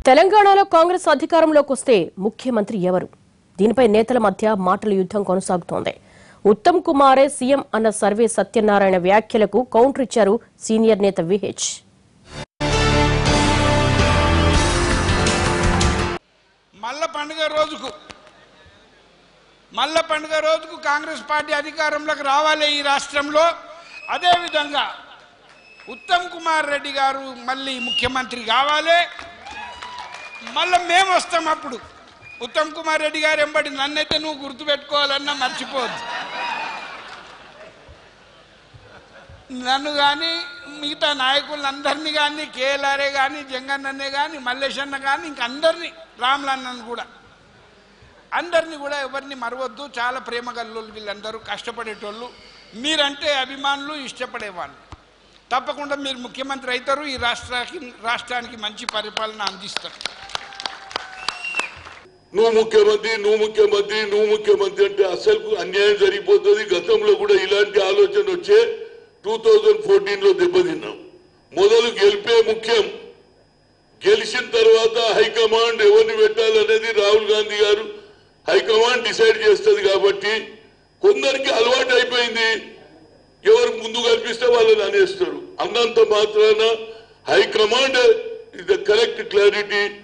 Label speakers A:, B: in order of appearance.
A: తెలంగాణలో కాంగ్రెస్ అధికారంలోకి వస్తే ముఖ్యమంత్రి ఎవరు దీనిపై నేతల మధ్య మాటల యుద్ధం కొనసాగుతోంది ఉత్తమ్ కుమారే సీఎం అన్న సర్వే సత్యనారాయణ వ్యాఖ్యలకు కౌంటర్ ఇచ్చారు సీనియర్ నేత విహెచ్
B: మల్ల పండుగ రోజుకు మల్ల పండుగ రోజుకు కాంగ్రెస్ పార్టీ అధికారంలోకి రావాలి ఈ రాష్ట్రంలో అదేవిధంగా ఉత్తమ్ కుమార్ రెడ్డి గారు మళ్ళీ ముఖ్యమంత్రి కావాలి మళ్ళీ మేము వస్తాం అప్పుడు ఉత్తమ్ కుమార్ రెడ్డి గారు ఎంబడి నన్నైతే నువ్వు గుర్తుపెట్టుకోవాలన్నా మర్చిపోవద్దు నన్ను కానీ మిగతా నాయకులందరినీ కానీ కేఎల్ఆర్ఏ కానీ జంగన్ననే కానీ మల్లేశన్న కానీ ఇంక అందరినీ రాములన్నను కూడా అందరినీ కూడా ఎవరిని మరవద్దు చాలా ప్రేమ గల్లోళ్ళు వీళ్ళందరూ కష్టపడేటోళ్ళు మీరంటే అభిమానులు ఇష్టపడేవాళ్ళు తప్పకుండా మీరు ముఖ్యమంత్రి అవుతారు ఈ రాష్ట్రానికి రాష్ట్రానికి మంచి పరిపాలన అందిస్తారు
C: నువ్వు ముఖ్యమంత్రి నువ్వు ముఖ్యమంత్రి నువ్వు ముఖ్యమంత్రి అంటే అసలు అన్యాయం జరిగిపోతుంది గతంలో కూడా ఇలాంటి ఆలోచన వచ్చే టూ థౌజండ్ ఫోర్టీన్ లో దెబ్బతిన్నాం మొదలు గెలిపే ముఖ్యం గెలిచిన తర్వాత హైకమాండ్ ఎవరిని పెట్టాలనేది రాహుల్ గాంధీ గారు హైకమాండ్ డిసైడ్ చేస్తుంది కాబట్టి కొందరికి అలవాటు అయిపోయింది ఎవరు ముందు కల్పిస్తే వాళ్ళని అనేస్తారు అన్నంత మాత్రాన high command is the correct clarity